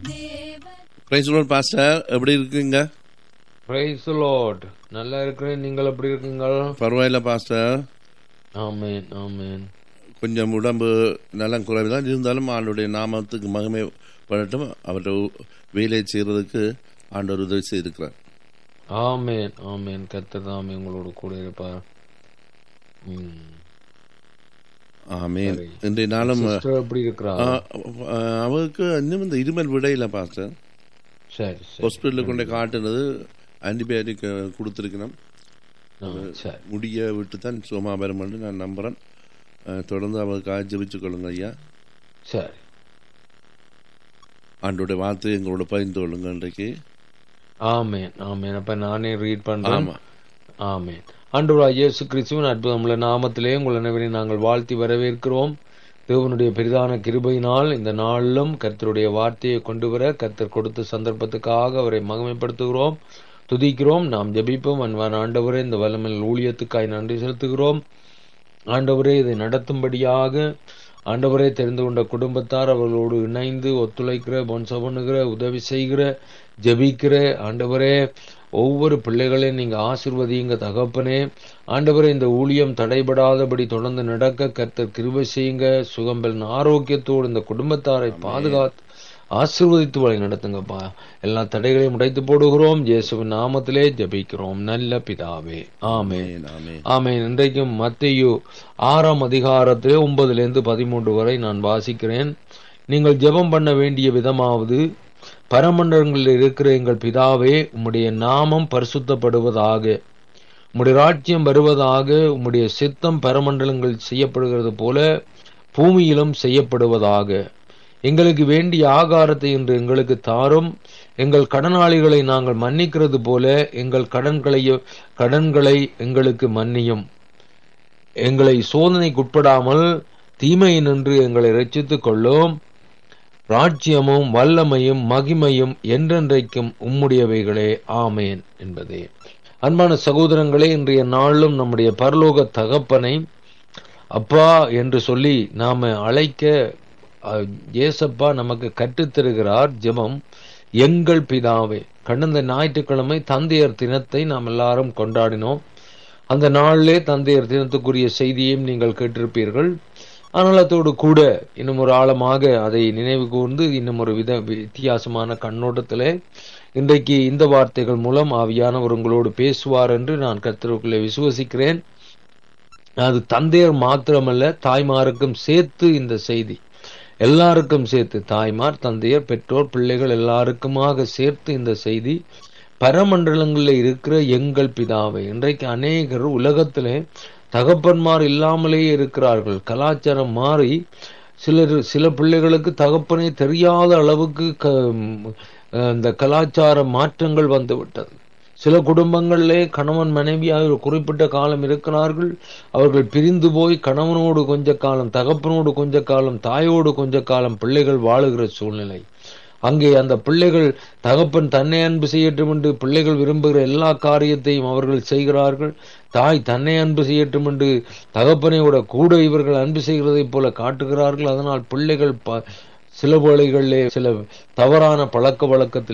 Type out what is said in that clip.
Price Lord pastor எப்படி இருக்கீங்க price Lord நல்லா இருக்கிறேன் நீங்கள் எப்படி இருக்கீங்கள் பரவாயில்ல பாஸ்டர் ஆமேன் ஆமேன் கொஞ்சம் உடம்பு நலம் குறைவு தான் இருந்தாலும் ஆண்டுடைய நாமத்துக்கு மகிமை படட்டும் அவர்கிட்ட வேலையை செய்யறதுக்கு ஆண்டவர் உதவி செய்திருக்கிறார் ஆமேன் ஆமேன் கர்த்தர் தாமே உங்களோட கூட இருப்பார் ம். ஆமேன் சரி. இன்றைய நாளும் சிஸ்டர் எப்படி இருக்கிறா ஆ, ஆ, அவருக்கு இன்னும் இந்த இருமல் விடையில பாஸ்டர் சரி சரி ஹாஸ்பிட்டலில் கொண்டு காட்டுனது ஆன்டிபயோட்டிக் கொடுத்துருக்கணும் ஆ, சரி முடிய விட்டு தான் சுகமா பெறும் என்று நான் நம்புறேன் ஆ, தொடர்ந்து அவருக்காக ஜெபிச்சு கொள்ளுங்க ஐயா சரி ஆண்டோட வார்த்தையை எங்களோட பகிர்ந்து கொள்ளுங்க இன்றைக்கு ஆமேன் ஆமேன் அப்ப நானே ரீட் பண்றேன் ஆமா ஆமேன் ஆண்டவராய் இயேசு கிறிஸ்துவின் அற்புதமுள்ள நாமத்திலே உங்கள் அனைவரையும் நாங்கள் வாழ்த்தி வரவேற்கிறோம் தேவனுடைய பெரிதான கிருபையினால் இந்த நாளிலும் கர்த்தருடைய வார்த்தையை கொண்டு வர கர்த்தர் கொடுத்த சந்தர்ப்பத்துக்காக அவரை மகிமைப்படுத்துகிறோம் துதிக்கிறோம் நாம் ஜெபிப்போம் அன்பான ஆண்டவரே இந்த வல்லமையில் ஊழியத்துக்காய் நன்றி செலுத்துகிறோம் ஆண்டவரே இதை நடத்தும்படியாக ஆண்டவரே தெரிந்து கொண்ட குடும்பத்தார் அவர்களோடு இணைந்து ஒத்துழைக்கிற பொன்ச பண்ணுகிற உதவி செய்கிற ஜெபிக்கிற ஆண்டவரே ஒவ்வொரு பிள்ளைகளையும் நீங்க ஆசிர்வதியுங்க தகப்பனே ஆண்டவரே இந்த ஊழியம் தடைபடாதபடி தொடர்ந்து நடக்க கர்த்தர் கிருபை செய்யுங்க சுகம்பெல் ஆரோக்கியத்தோடு இந்த குடும்பத்தாரை பாதுகாத்து ஆசிர்வதித்து வழி நடத்துங்கப்பா எல்லா தடைகளையும் உடைத்து போடுகிறோம் இயேசுவின் நாமத்திலே ஜெபிக்கிறோம் நல்ல பிதாவே ஆமென் ஆமென், ஆமென். ஆமென் இன்றைக்கும் மத்தேயு ஆறாம் அதிகாரத்திலே ஒன்பதிலிருந்து பதிமூன்று வரை நான் வாசிக்கிறேன் நீங்கள் ஜெபம் பண்ண வேண்டிய விதமாவது பரமண்டலங்களில் இருக்கிற எங்கள் பிதாவே உம்முடைய நாமம் பரிசுத்தப்படுவதாக உம்முடைய ராஜ்யம் வருவதாக உம்முடைய சித்தம் பரமண்டலங்கள் செய்யப்படுகிறது போல பூமியிலும் செய்யப்படுவதாக எங்களுக்கு வேண்டிய ஆகாரத்தை இன்று எங்களுக்கு தாரும் எங்கள் கடனாளிகளை நாங்கள் மன்னிக்கிறது போல எங்கள் கடன்களை கடன்களை எங்களுக்கு மன்னியும் எங்களை சோதனைக்குட்படாமல் தீமையை நின்று எங்களை ரட்சித்துக் கொள்ளும் ராஜ்யமும் வல்லமையும் மகிமையும் என்றென்றைக்கும் உம்முடையவைகளே ஆமேன் என்பதே அன்பான சகோதரங்களே இன்றைய நாளிலும் நம்முடைய பரலோக தகப்பனை அப்பா என்று சொல்லி நாம அழைக்க அஹ், இயேசப்பா நமக்கு கற்றுத்தருகிறார் ஜெபம் எங்கள் பிதாவே கடந்த ஞாயிற்றுக்கிழமை தந்தையர் தினத்தை நாம் எல்லாரும் கொண்டாடினோம் அந்த நாளிலே தந்தையர் தினத்துக்குரிய செய்தியையும் நீங்கள் கேட்டிருப்பீர்கள் ஆனால் அதோடு கூட இன்னும் ஒரு ஆழமாக அதை நினைவு கூர்ந்து இன்னும் ஒரு வித வித்தியாசமான கண்ணோட்டத்திலே இன்றைக்கு இந்த வார்த்தைகள் மூலம் ஆவியானவர் உங்களோடு பேசுவார் என்று நான் கர்த்தருக்குள்ளே விசுவசிக்கிறேன் அது தந்தையர் மாத்திரமல்ல தாய்மாருக்கும் சேர்த்து இந்த செய்தி எல்லாருக்கும் சேர்த்து தாய்மார் தந்தையர் பெற்றோர் பிள்ளைகள் எல்லாருக்குமாக சேர்த்து இந்த செய்தி பரமண்டலங்களில் இருக்கிற எங்கள் பிதாவை இன்றைக்கு அநேகர் உலகத்திலே தகப்பன்மார் இல்லாமலேயே இருக்கிறார்கள் கலாச்சாரம் மாறி சிலர் சில பிள்ளைகளுக்கு தகப்பனே தெரியாத அளவுக்கு க- இந்த கலாச்சார மாற்றங்கள் வந்து விட்டது சில குடும்பங்களிலே கணவன் மனைவியாக ஒரு குறிப்பிட்ட காலம் இருக்கிறார்கள் அவர்கள் பிரிந்து போய் கணவனோடு கொஞ்ச காலம் தகப்பனோடு கொஞ்ச காலம் தாயோடு கொஞ்ச காலம் பிள்ளைகள் வாழுகிற சூழ்நிலை அங்கே அந்த பிள்ளைகள் தகப்பன் தன்னை அன்பு செய்யட்டும் என்று பிள்ளைகள் விரும்புகிற எல்லா காரியத்தையும் அவர்கள் செய்கிறார்கள் தாய் தன்னை அன்பு செய்யட்டும் என்று தகப்பனையோட கூட இவர்கள் அன்பு செய்கிறதைப் போல காட்டுகிறார்கள் அதனால் பிள்ளைகள் ப- சில வேளைகளிலே சில தவறான பழக்க வழக்கத்தில்